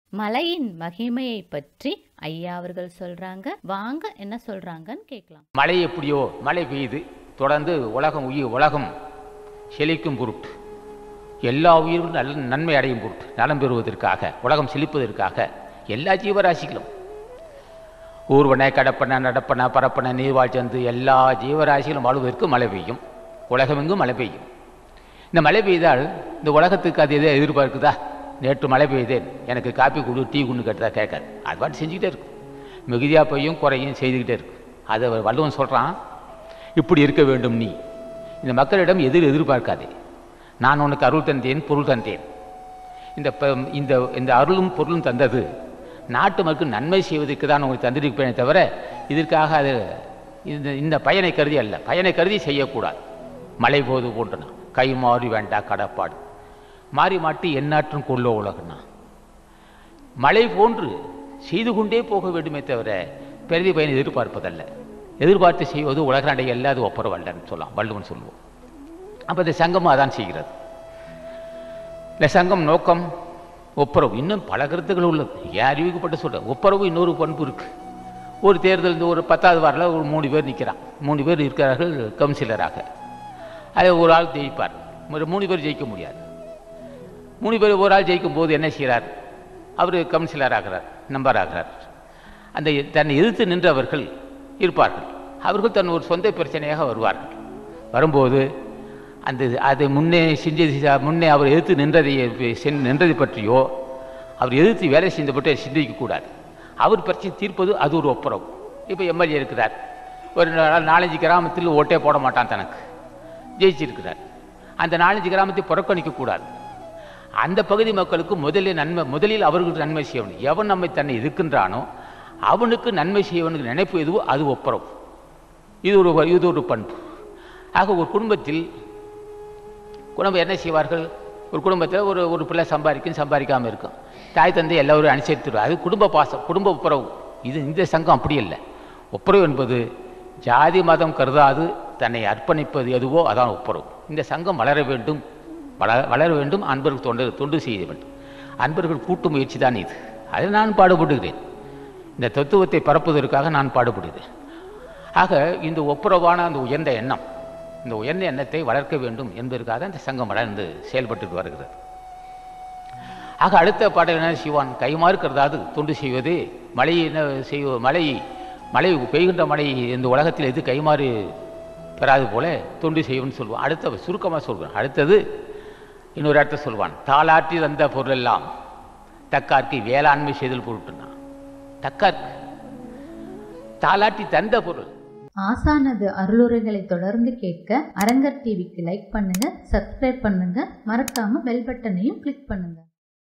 மலையின் மகிமையை பற்றி ஐயா அவர்கள் சொல்றாங்க வாங்க என்ன சொல்றாங்கன்னு கேட்கலாம் மழை எப்படியோ மழை பெய்யுது தொடர்ந்து உலகம் உயிர் உலகம் செழிக்கும் பொருட்டு எல்லா உயிரும் நல்ல நன்மை அடையும் பொருட்டு நலம் பெறுவதற்காக உலகம் செழிப்பதற்காக எல்லா ஜீவராசிகளும் ஊர்வன கடப்பன நடப்பன பரப்பன நீர்வாழ் சந்து எல்லா ஜீவராசிகளும் வாழ்வதற்கு மழை பெய்யும் உலகமெங்கும் மழை பெய்யும் இந்த மழை பெய்தால் இந்த உலகத்துக்கு அது எதை எதிர்பார்க்குதா நேற்று மழை பெய்தேன் எனக்கு காப்பி கொடு டீ கொண்டு கேட்டதா கேட்காது அது பாட்டு செஞ்சுக்கிட்டே இருக்கும் மிகுதியாக பெய்யும் குறையும் செய்துக்கிட்டே இருக்கும் அதை வள்ளுவன் சொல்கிறான் இப்படி இருக்க வேண்டும் நீ இந்த மக்களிடம் எதிர் எதிர்பார்க்காதே நான் உனக்கு அருள் தந்தேன் பொருள் தந்தேன் இந்த ப- இந்த இந்த அருளும் பொருளும் தந்தது நாட்டு மக்கள் நன்மை செய்வதற்கு தான் உங்களுக்கு தந்திருப்பேனே தவிர இதற்காக அது இந்த இந்த பயனை கருதி அல்ல பயனை கருதி செய்யக்கூடாது மழை போது போன்றன கை மாறி வேண்டா கடப்பாடு மாறி மாட்டி எந்நாற்றும் கொள்ள உலகனா மழை போன்று செய்து கொண்டே போக வேண்டுமே தவிர பெரிதி பயனை எதிர்பார்ப்பதல்ல எதிர்பார்த்து செய்வது உலக நடை அல்ல அது ஒப்புரவல்லன்னு சொல்லலாம் வள்ளுவன் சொல்லுவோம் அப்போ இந்த சங்கமும் அதான் செய்கிறது இந்த சங்கம் நோக்கம் ஒப்புரவு இன்னும் பல கருத்துக்கள் உள்ளது ஏன் அறிவிக்கப்பட்டு சொல்கிறேன் ஒப்புரவு இன்னொரு பண்பு இருக்குது ஒரு தேர்தல் இந்த ஒரு பத்தாவது வாரில் ஒரு மூணு பேர் நிற்கிறான் மூணு பேர் இருக்கிறார்கள் கவுன்சிலராக அதை ஒரு ஆள் ஜெயிப்பார் ஒரு மூணு பேர் ஜெயிக்க முடியாது மூணு பேர் ஒரு ஆள் ஜெயிக்கும் போது என்ன செய்கிறார் அவர் கவுன்சிலர் ஆகிறார் நம்பர் ஆகிறார் அந்த தன்னை எதிர்த்து நின்றவர்கள் இருப்பார்கள் அவர்கள் தன் ஒரு சொந்த பிரச்சனையாக வருவார்கள் வரும்போது அந்த அது முன்னே செஞ்ச முன்னே அவர் எதிர்த்து நின்றதை சென்- நின்றதை பற்றியோ அவர் எதிர்த்து வேலை செஞ்ச பற்றி சிந்திக்கக்கூடாது அவர் பிரச்சனை தீர்ப்பது அது ஒரு ஒப்புரவு இப்போ எம்எல்ஏ இருக்கிறார் ஒரு நா- நாலஞ்சு கிராமத்தில் ஓட்டே போட மாட்டான் தனக்கு ஜெயிச்சிருக்கிறார் அந்த நாலஞ்சு கிராமத்தை புறக்கணிக்கக்கூடாது அந்த பகுதி மக்களுக்கு முதலில் நன்மை முதலில் அவர்களுக்கு நன்மை செய்யணும் எவன் நம்மை தன்னை எதிர்க்கின்றானோ அவனுக்கு நன்மை செய்யவனுக்கு நினைப்பு எதுவோ அது ஒப்புரவு இது ஒரு இது ஒரு பண்பு ஆக ஒரு குடும்பத்தில் குடும்பம் என்ன செய்வார்கள் ஒரு குடும்பத்தில் ஒரு ஒரு பிள்ளை சம்பாதிக்கும் சம்பாதிக்காமல் இருக்கும் தாய் தந்தை எல்லோரும் அனுசரித்துருவார் அது குடும்ப பாசம் குடும்ப ஒப்புரவு இது இந்த சங்கம் அப்படி இல்லை ஒப்புரவு என்பது ஜாதி மதம் கருதாது தன்னை அர்ப்பணிப்பது எதுவோ அதான் ஒப்புரவு இந்த சங்கம் வளர வேண்டும் வள வளர வேண்டும் அன்பர்கள் தொண்டு தொண்டு செய்ய வேண்டும் அன்பர்கள் கூட்டு முயற்சி தான் இது அதில் நான் பாடுபடுகிறேன் இந்த தத்துவத்தை பரப்புவதற்காக நான் பாடுபடுகிறேன் ஆக இந்த ஒப்புரவான அந்த உயர்ந்த எண்ணம் இந்த உயர்ந்த எண்ணத்தை வளர்க்க வேண்டும் என்பதற்காக இந்த சங்கம் வளர்ந்து செயல்பட்டு வருகிறது ஆக அடுத்த பாடல் என்ன செய்வான் கைமாறுக்கிறதாவது தொண்டு செய்வது மழை என்ன செய்வ மழை மழை பெய்கின்ற மழை இந்த உலகத்தில் எது கைமாறு பெறாது போல தொண்டு செய்வன்னு சொல்லுவான் அடுத்த சுருக்கமாக சொல்வான் அடுத்தது இன்னொரு இடத்த சொல்வான் தாளாற்றி தந்த பொருள் எல்லாம் தக்கார்க்கு வேளாண்மை செய்தல் பொருட்டுனா தக்கார்க்கு தாளாட்டி தந்த பொருள் ஆசானது அருளுரைகளை தொடர்ந்து கேட்க அரங்கர் டிவிக்கு லைக் பண்ணுங்க சப்ஸ்கிரைப் பண்ணுங்க மறக்காம பெல் பட்டனையும் கிளிக் பண்ணுங்க